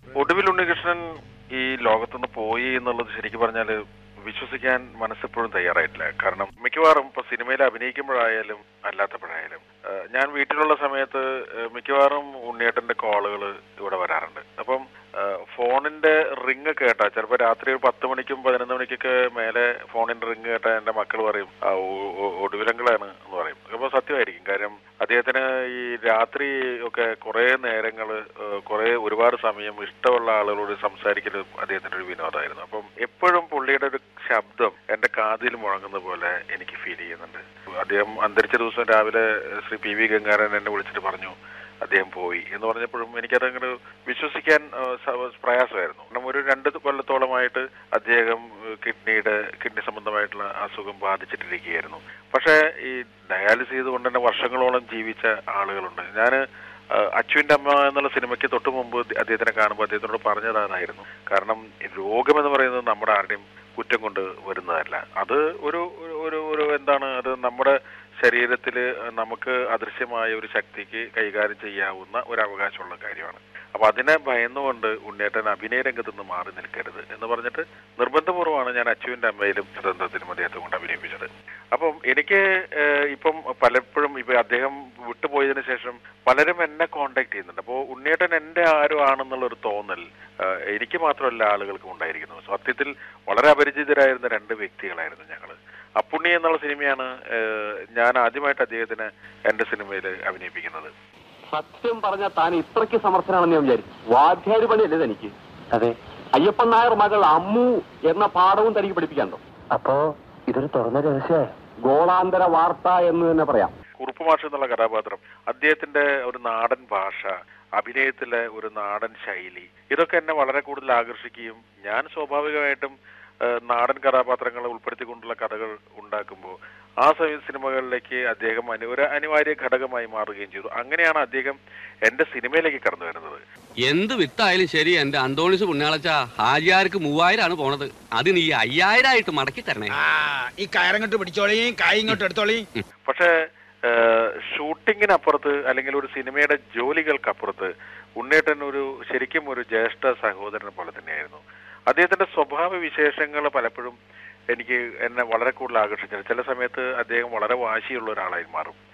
ഒടുവിൽ ഉണ്ണികൃഷ്ണൻ ഈ ലോകത്തുനിന്ന് പോയി എന്നുള്ളത് ശരിക്കും പറഞ്ഞാൽ വിശ്വസിക്കാൻ മനസ്സെപ്പോഴും തയ്യാറായിട്ടില്ല കാരണം മിക്കവാറും ഇപ്പൊ സിനിമയിൽ അഭിനയിക്കുമ്പോഴായാലും അല്ലാത്തപ്പോഴായാലും ആ, ഞാൻ വീട്ടിലുള്ള സമയത്ത് ആ, മിക്കവാറും ഉണ്ണിയേട്ടന്റെ കോളുകൾ ഇവിടെ വരാറുണ്ട് അപ്പം ആ, ഫോണിന്റെ റിങ് കേട്ടാ ചിലപ്പോൾ രാത്രി ഒരു പത്ത് മണിക്കും പതിനൊന്ന് മണിക്കൊക്കെ മേലെ ഫോണിന്റെ റിങ് കേട്ടാ എന്റെ മക്കൾ പറയും "ആ, ഒ- ഒ- ഒടുവിലങ്ങളാണ് എന്ന് പറയും അപ്പോൾ സത്യമായിരിക്കും കാര്യം അദ്ദേഹത്തിന് ഈ രാത്രി ഒക്കെ കുറെ നേരങ്ങൾ കുറെ ഒരുപാട് സമയം ഇഷ്ടമുള്ള ആളുകളോട് സംസാരിക്കൽ അദ്ദേഹത്തിന്റെ ഒരു വിനോദമായിരുന്നു അപ്പം എപ്പോഴും പുള്ളിയുടെ ഒരു ശബ്ദം എന്റെ കാതിൽ മുഴങ്ങുന്ന പോലെ എനിക്ക് ഫീൽ ചെയ്യുന്നുണ്ട് അദ്ദേഹം അന്തരിച്ച ദിവസം രാവിലെ ശ്രീ പി വി ഗംഗാരൻ എന്നെ വിളിച്ചിട്ട് പറഞ്ഞു അദ്ദേഹം പോയി എന്ന് പറഞ്ഞപ്പോഴും എനിക്കത് അങ്ങോട്ട് വിശ്വസിക്കാൻ ആ, സ- പ്രയാസമായിരുന്നു കാരണം ഒരു രണ്ട് കൊല്ലത്തോളമായിട്ട് അദ്ദേഹം ഏഹ്, കിഡ്നിയുടെ കിഡ്നി സംബന്ധമായിട്ടുള്ള അസുഖം ബാധിച്ചിട്ടിരിക്കുകയായിരുന്നു പക്ഷേ ഈ ഡയാലിസ് ചെയ്തുകൊണ്ട് തന്നെ വർഷങ്ങളോളം ജീവിച്ച ആളുകളുണ്ട് ഞാൻ അച്ചുവിന്റെ അമ്മ എന്നുള്ള സിനിമയ്ക്ക് തൊട്ട് മുമ്പ് അദ്ദേഹത്തിനെ കാണുമ്പോൾ അദ്ദേഹത്തിനോട് പറഞ്ഞതായിരുന്നു കാരണം രോഗം എന്ന് പറയുന്നത് നമ്മുടെ ആരുടെയും കുറ്റം കൊണ്ട് വരുന്നതല്ല അത് ഒരു ഒരു- ഒരു ഒരു എന്താണ് അത് നമ്മുടെ ശരീരത്തിൽ നമുക്ക് അദൃശ്യമായ ഒരു ശക്തിക്ക് കൈകാര്യം ചെയ്യാവുന്ന ഒരു അവകാശമുള്ള കാര്യമാണ് അപ്പൊ അതിനെ ഭയന്നുകൊണ്ട് ഉണ്ണേട്ടൻ അഭിനയ രംഗത്ത് നിന്ന് മാറി നിൽക്കരുത് എന്ന് പറഞ്ഞിട്ട് നിർബന്ധപൂർവ്വമാണ് ഞാൻ അച്ചുവിന്റെ അമ്മയിലും സ്വതന്ത്രത്തിലും അദ്ദേഹത്തെ കൊണ്ട് അഭിനയിപ്പിച്ചത് അപ്പം എനിക്ക് ഏഹ്, ഇപ്പം പലപ്പോഴും ഇപ്പൊ അദ്ദേഹം വിട്ടുപോയതിനു ശേഷം പലരും എന്നെ കോണ്ടാക്ട് ചെയ്യുന്നുണ്ട് അപ്പോൾ ഉണ്ണിയേട്ടൻ എന്റെ ആരും ആണെന്നുള്ള ഒരു തോന്നൽ ഏഹ്, എനിക്ക് മാത്രമല്ല ആളുകൾക്കും ഉണ്ടായിരിക്കുന്നു സത്യത്തിൽ വളരെ അപരിചിതരായിരുന്ന രണ്ട് വ്യക്തികളായിരുന്നു ഞങ്ങൾ അപ്പുണ്ണി എന്നുള്ള സിനിമയാണ് ഏഹ്, ഞാൻ ആദ്യമായിട്ട് അദ്ദേഹത്തിന് എന്റെ സിനിമയിൽ അഭിനയിപ്പിക്കുന്നത് സത്യം പറഞ്ഞ താൻ ഇത്രയ്ക്ക് സമർത്ഥനാണെന്ന് ഞാൻ വിചാരിച്ചു വാദ്യാരി പണിയല്ലേ തനിക്ക് അതെ അയ്യപ്പൻ നായർ മകൾ അമ്മു എന്ന പാഠവും തനിക്ക് പഠിപ്പിക്കാണ്ടോ അപ്പോ ഇതൊരു തുറന്ന രഹസ്യമാണ് ഗോളാന്തര വാർത്ത എന്ന് തന്നെ പറയാം കുറുപ്പ് മാഷ് എന്നുള്ള കഥാപാത്രം അദ്ദേഹത്തിന്റെ ഒരു നാടൻ ഭാഷ അഭിനയത്തിലെ ഒരു നാടൻ ശൈലി ഇതൊക്കെ എന്നെ വളരെ കൂടുതൽ ആകർഷിക്കുകയും ഞാൻ സ്വാഭാവികമായിട്ടും ഏഹ്, നാടൻ കഥാപാത്രങ്ങളെ ഉൾപ്പെടുത്തിക്കൊണ്ടുള്ള കഥകൾ ഉണ്ടാക്കുമ്പോൾ ആ സമയ സിനിമകളിലേക്ക് അദ്ദേഹം അനു ഒരു അനിവാര്യ ഘടകമായി മാറുകയും ചെയ്തു അങ്ങനെയാണ് അദ്ദേഹം എന്റെ സിനിമയിലേക്ക് കടന്നു വരുന്നത് എന്ത് വിത്തായാലും ശരി എന്റെ അന്തോണിസ് പുണ്യാളച്ച ഹാജിയാർക്ക് മൂവായിരമാണ് പോണത് അത് നീ അയ്യായിരം ആയിട്ട് മടക്കി തരണേ ആ ഈ കയറങ്ങോട്ട് പിടിച്ചോളിയും കായ് ഇങ്ങോട്ട് എടുത്തോളിയും പക്ഷേ ഏഹ്, ഷൂട്ടിങ്ങിനപ്പുറത്ത് അല്ലെങ്കിൽ ഒരു സിനിമയുടെ ജോലികൾക്കപ്പുറത്ത് ഉണ്ണേട്ടൻ ഒരു ശരിക്കും ഒരു ജ്യേഷ്ഠ സഹോദരനെ പോലെ തന്നെയായിരുന്നു അദ്ദേഹത്തിന്റെ സ്വഭാവ വിശേഷങ്ങൾ പലപ്പോഴും എനിക്ക് എന്നെ വളരെ കൂടുതൽ ആകർഷിച്ചത് ചില സമയത്ത് അദ്ദേഹം വളരെ വാശിയുള്ള ഒരാളായി മാറും